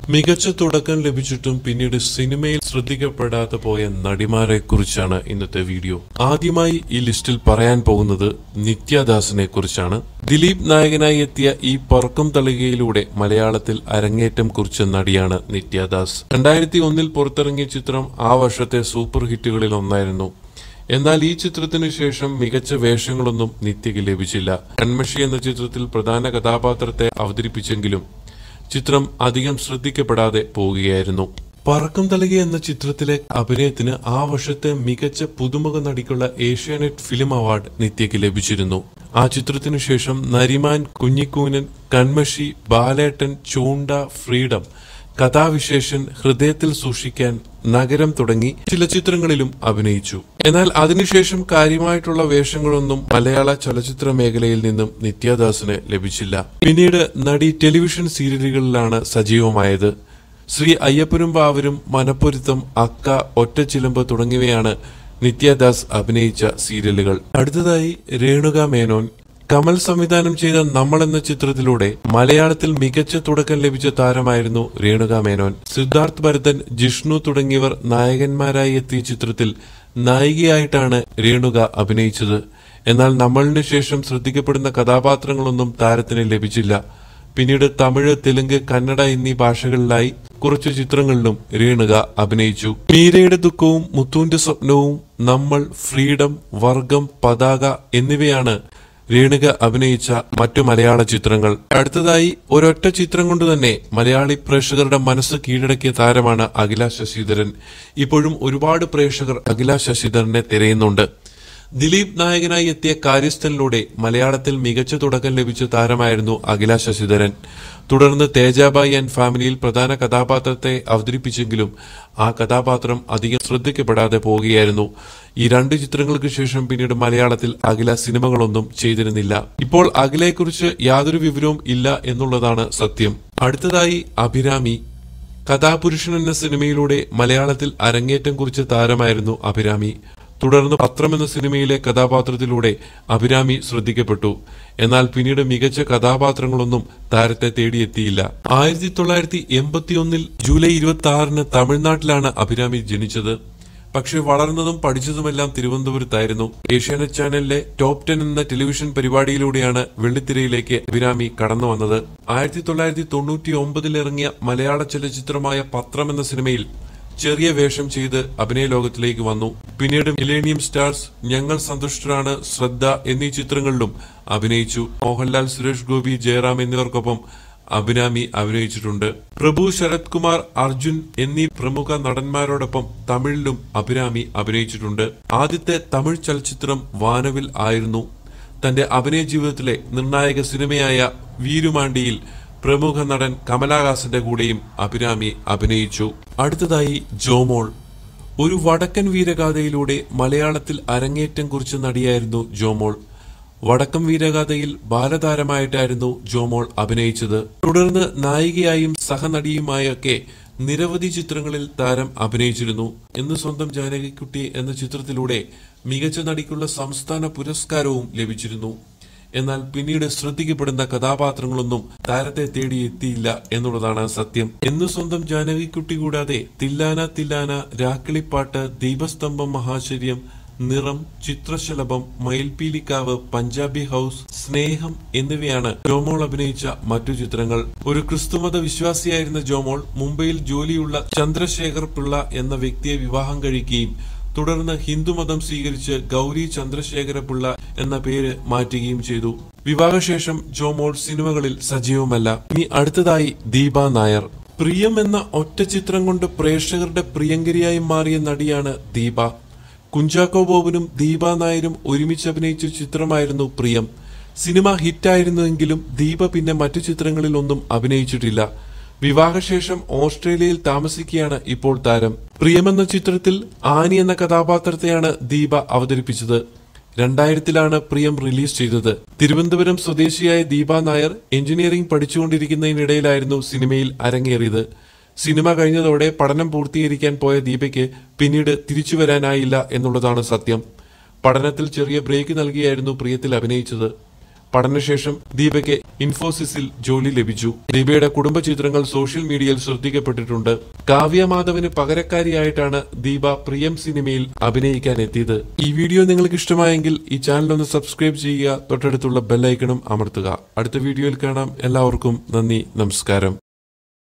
മികച്ച തുടക്കം ലഭിച്ചിട്ടും പിന്നീട് സിനിമയിൽ ശ്രദ്ധിക്കപ്പെടാതെ പോയ നടിമാരെ കുറിച്ചാണ് ഇന്നത്തെ വീഡിയോ ആദ്യമായി ഈ ലിസ്റ്റിൽ പറയാൻ പോകുന്നത് നിത്യദാസിനെ കുറിച്ചാണ് ദിലീപ് നായകനായി എത്തിയ ഈ പറക്കും തളികയിലൂടെ മലയാളത്തിൽ അരങ്ങേറ്റം കുറിച്ച നടിയാണ് നിത്യദാസ് രണ്ടായിരത്തി ഒന്നിൽ പുറത്തിറങ്ങിയ ചിത്രം ആ വർഷത്തെ സൂപ്പർ ഹിറ്റുകളിൽ ഒന്നായിരുന്നു എന്നാൽ ഈ ചിത്രത്തിനു ശേഷം മികച്ച വേഷങ്ങളൊന്നും നിത്യയ്ക്ക് ലഭിച്ചില്ല കൺമഷി എന്ന ചിത്രത്തിൽ പ്രധാന കഥാപാത്രത്തെ അവതരിപ്പിച്ചെങ്കിലും ചിത്രം അധികം ശ്രദ്ധിക്കപ്പെടാതെ പോവുകയായിരുന്നു പറക്കം തളിക എന്ന ചിത്രത്തിലെ അഭിനയത്തിന് ആ വർഷത്തെ മികച്ച പുതുമുഖ നടിക്കുള്ള ഏഷ്യാനെറ്റ് ഫിലിം അവാർഡ് നിത്യയ്ക്ക് ലഭിച്ചിരുന്നു ആ ചിത്രത്തിനു ശേഷം നരിമാൻ കുഞ്ഞിക്കൂനൻ കൺമഷി ബാലേട്ടൻ ചൂണ്ട ഫ്രീഡം കഥാവിശേഷൻ ഹൃദയത്തിൽ സൂക്ഷിക്കാൻ നഗരം തുടങ്ങി ചില ചിത്രങ്ങളിലും അഭിനയിച്ചു എന്നാൽ അതിനുശേഷം കാര്യമായിട്ടുള്ള വേഷങ്ങളൊന്നും മലയാള ചലച്ചിത്ര മേഖലയിൽ നിന്നും നിത്യദാസിന് ലഭിച്ചില്ല പിന്നീട് നടി ടെലിവിഷൻ സീരിയലുകളിലാണ് സജീവമായത് ശ്രീ അയ്യപ്പനും ബാവരും മനപ്പൊരുത്തം അക്ക ഒറ്റച്ചിലമ്പ് തുടങ്ങിയവയാണ് നിത്യദാസ് അഭിനയിച്ച സീരിയലുകൾ അടുത്തതായി രേണുക മേനോൻ കമൽ സംവിധാനം ചെയ്ത നമ്മൾ എന്ന ചിത്രത്തിലൂടെ മലയാളത്തിൽ മികച്ച തുടക്കം ലഭിച്ച താരമായിരുന്നു രേണുക മേനോൻ സിദ്ധാർത്ഥ് ഭരതൻ ജിഷ്ണു തുടങ്ങിയവർ നായകന്മാരായി എത്തിയ ചിത്രത്തിൽ നായികയായിട്ടാണ് രേണുക അഭിനയിച്ചത് എന്നാൽ നമ്മളിന് ശേഷം ശ്രദ്ധിക്കപ്പെടുന്ന കഥാപാത്രങ്ങളൊന്നും താരത്തിന് ലഭിച്ചില്ല പിന്നീട് തമിഴ് തെലുങ്ക് കന്നഡ എന്നീ ഭാഷകളിലായി കുറച്ചു ചിത്രങ്ങളിലും രേണുക അഭിനയിച്ചു മീരയുടെ ദുഃഖവും മുത്തുവിന്റെ സ്വപ്നവും നമ്മൾ ഫ്രീഡം വർഗം പതാക എന്നിവയാണ് രേണുക അഭിനയിച്ച മറ്റു മലയാള ചിത്രങ്ങൾ അടുത്തതായി ഒരൊറ്റ ചിത്രം കൊണ്ട് തന്നെ മലയാളി പ്രേക്ഷകരുടെ മനസ്സ് കീഴടക്കിയ താരമാണ് അഖില ശശിധരൻ ഇപ്പോഴും ഒരുപാട് പ്രേക്ഷകർ അഖില ശശിധരനെ തിരയുന്നുണ്ട് ദിലീപ് നായകനായി എത്തിയ കാര്യസ്ഥനിലൂടെ മലയാളത്തിൽ മികച്ച തുടക്കം ലഭിച്ച താരമായിരുന്നു അഖില ശശിധരൻ തുടർന്ന് തേജാബായി ആൻഡ് ഫാമിലിയിൽ പ്രധാന കഥാപാത്രത്തെ അവതരിപ്പിച്ചെങ്കിലും ആ കഥാപാത്രം അധികം ശ്രദ്ധിക്കപ്പെടാതെ പോവുകയായിരുന്നു ഈ രണ്ട് ചിത്രങ്ങൾക്ക് ശേഷം പിന്നീട് മലയാളത്തിൽ അഖില സിനിമകളൊന്നും ചെയ്തിരുന്നില്ല ഇപ്പോൾ അഖിലയെക്കുറിച്ച് യാതൊരു വിവരവും ഇല്ല എന്നുള്ളതാണ് സത്യം അടുത്തതായി അഭിരാമി കഥാപുരുഷൻ എന്ന സിനിമയിലൂടെ മലയാളത്തിൽ അരങ്ങേറ്റം കുറിച്ച താരമായിരുന്നു അഭിരാമി തുടർന്ന് പത്രം എന്ന സിനിമയിലെ കഥാപാത്രത്തിലൂടെ അഭിരാമി ശ്രദ്ധിക്കപ്പെട്ടു എന്നാൽ പിന്നീട് മികച്ച കഥാപാത്രങ്ങളൊന്നും താരത്തെ തേടിയെത്തിയില്ല ആയിരത്തി തൊള്ളായിരത്തി എൺപത്തിയൊന്നിൽ ജൂലൈ ഇരുപത്തി ആറിന് തമിഴ്നാട്ടിലാണ് അഭിരാമി ജനിച്ചത് പക്ഷെ വളർന്നതും പഠിച്ചതുമെല്ലാം തിരുവനന്തപുരത്തായിരുന്നു ഏഷ്യാനെറ്റ് ചാനലിലെ ടോപ്പ് ടെൻ എന്ന ടെലിവിഷൻ പരിപാടിയിലൂടെയാണ് വെള്ളിത്തിരയിലേക്ക് അഭിരാമി കടന്നു വന്നത് ആയിരത്തി തൊള്ളായിരത്തി തൊണ്ണൂറ്റി ഒമ്പതിൽ ഇറങ്ങിയ മലയാള ചലച്ചിത്രമായ പത്രം എന്ന സിനിമയിൽ ചെറിയ വേഷം ചെയ്ത് അഭിനയ ലോകത്തിലേക്ക് വന്നു പിന്നീട് മിലേനിയം സ്റ്റാർസ് ഞങ്ങൾ സന്തുഷ്ടരാണ് ശ്രദ്ധ എന്നീ ചിത്രങ്ങളിലും അഭിനയിച്ചു മോഹൻലാൽ സുരേഷ് ഗോപി ജയറാം എന്നിവർക്കൊപ്പം അഭിരാമി അഭിനയിച്ചിട്ടുണ്ട് പ്രഭു ശരത് കുമാർ അർജുൻ എന്നീ പ്രമുഖ നടന്മാരോടൊപ്പം തമിഴിലും അഭിരാമി അഭിനയിച്ചിട്ടുണ്ട് ആദ്യത്തെ തമിഴ് ചലച്ചിത്രം വാനവിൽ ആയിരുന്നു തന്റെ അഭിനയ ജീവിതത്തിലെ നിർണായക സിനിമയായ വീരുമാണ്ടിയിൽ പ്രമുഖ നടൻ കമലഹാസന്റെ കൂടെയും അഭിരാമി അഭിനയിച്ചു അടുത്തതായി ജോമോൾ ഒരു വടക്കൻ വീരഗാഥയിലൂടെ മലയാളത്തിൽ അരങ്ങേറ്റം കുറിച്ച നടിയായിരുന്നു ജോമോൾ വടക്കം വീരഗാഥയിൽ ബാലതാരമായിട്ടായിരുന്നു ജോമോൾ അഭിനയിച്ചത് തുടർന്ന് നായികയായും സഹനടിയുമായൊക്കെ നിരവധി ചിത്രങ്ങളിൽ താരം അഭിനയിച്ചിരുന്നു എന്ന് സ്വന്തം ജാനകിക്കുട്ടി എന്ന ചിത്രത്തിലൂടെ മികച്ച നടിക്കുള്ള സംസ്ഥാന പുരസ്കാരവും ലഭിച്ചിരുന്നു എന്നാൽ പിന്നീട് ശ്രദ്ധിക്കപ്പെടുന്ന കഥാപാത്രങ്ങളൊന്നും താരത്തെ തേടി എത്തിയില്ല എന്നുള്ളതാണ് സത്യം എന്ന് സ്വന്തം ജാനകിക്കുട്ടി കൂടാതെ തില്ലാന തില്ലാന രാക്കിളിപ്പാട്ട് ദീപസ്തംഭം മഹാശര്യം നിറം ചിത്രശലഭം മയിൽപീലിക്കാവ് പഞ്ചാബി ഹൗസ് സ്നേഹം എന്നിവയാണ് ജോമോൾ അഭിനയിച്ച മറ്റു ചിത്രങ്ങൾ ഒരു ക്രിസ്തുമത വിശ്വാസിയായിരുന്ന ജോമോൾ മുംബൈയിൽ ജോലിയുള്ള ചന്ദ്രശേഖർ പിള്ള എന്ന വ്യക്തിയെ വിവാഹം കഴിക്കുകയും തുടർന്ന് ഹിന്ദുമതം സ്വീകരിച്ച് ഗൗരി ചന്ദ്രശേഖര പിള്ള എന്ന പേര് മാറ്റുകയും ചെയ്തു വിവാഹശേഷം ജോമോൾ സിനിമകളിൽ സജീവമല്ല ഇനി അടുത്തതായി ദീപ നായർ പ്രിയം എന്ന ഒറ്റ ചിത്രം കൊണ്ട് പ്രേക്ഷകരുടെ പ്രിയങ്കരിയായി മാറിയ നടിയാണ് ദീപ കുഞ്ചാക്കോ ബോബനും ദീപ നായരും ഒരുമിച്ച് അഭിനയിച്ച ചിത്രമായിരുന്നു പ്രിയം സിനിമ ഹിറ്റായിരുന്നുവെങ്കിലും ദീപ പിന്നെ മറ്റു ചിത്രങ്ങളിൽ ഒന്നും അഭിനയിച്ചിട്ടില്ല വിവാഹശേഷം ഓസ്ട്രേലിയയിൽ താമസിക്കുകയാണ് ഇപ്പോൾ താരം പ്രിയമെന്ന ചിത്രത്തിൽ ആനി എന്ന കഥാപാത്രത്തെയാണ് ദീപ അവതരിപ്പിച്ചത് രണ്ടായിരത്തിലാണ് പ്രിയം റിലീസ് ചെയ്തത് തിരുവനന്തപുരം സ്വദേശിയായ ദീപ നായർ എഞ്ചിനീയറിംഗ് പഠിച്ചുകൊണ്ടിരിക്കുന്നതിനിടയിലായിരുന്നു സിനിമയിൽ അരങ്ങേറിയത് സിനിമ കഴിഞ്ഞതോടെ പഠനം പൂർത്തീകരിക്കാൻ പോയ ദീപയ്ക്ക് പിന്നീട് തിരിച്ചു വരാനായില്ല എന്നുള്ളതാണ് സത്യം പഠനത്തിൽ ചെറിയ ബ്രേക്ക് നൽകിയായിരുന്നു പ്രിയത്തിൽ അഭിനയിച്ചത് പഠനശേഷം ദീപയ്ക്ക് ഇൻഫോസിസിൽ ജോലി ലഭിച്ചു ദീപയുടെ കുടുംബ ചിത്രങ്ങൾ സോഷ്യൽ മീഡിയയിൽ ശ്രദ്ധിക്കപ്പെട്ടിട്ടുണ്ട് കാവ്യ മാധവന് പകരക്കാരിയായിട്ടാണ് ദീപ പ്രിയം സിനിമയിൽ അഭിനയിക്കാൻ എത്തിയത് ഈ വീഡിയോ നിങ്ങൾക്ക് ഇഷ്ടമായെങ്കിൽ ഈ ചാനൽ ഒന്ന് സബ്സ്ക്രൈബ് ചെയ്യുക തൊട്ടടുത്തുള്ള ബെല്ലൈക്കണും അമർത്തുക അടുത്ത വീഡിയോയിൽ കാണാം എല്ലാവർക്കും നന്ദി നമസ്കാരം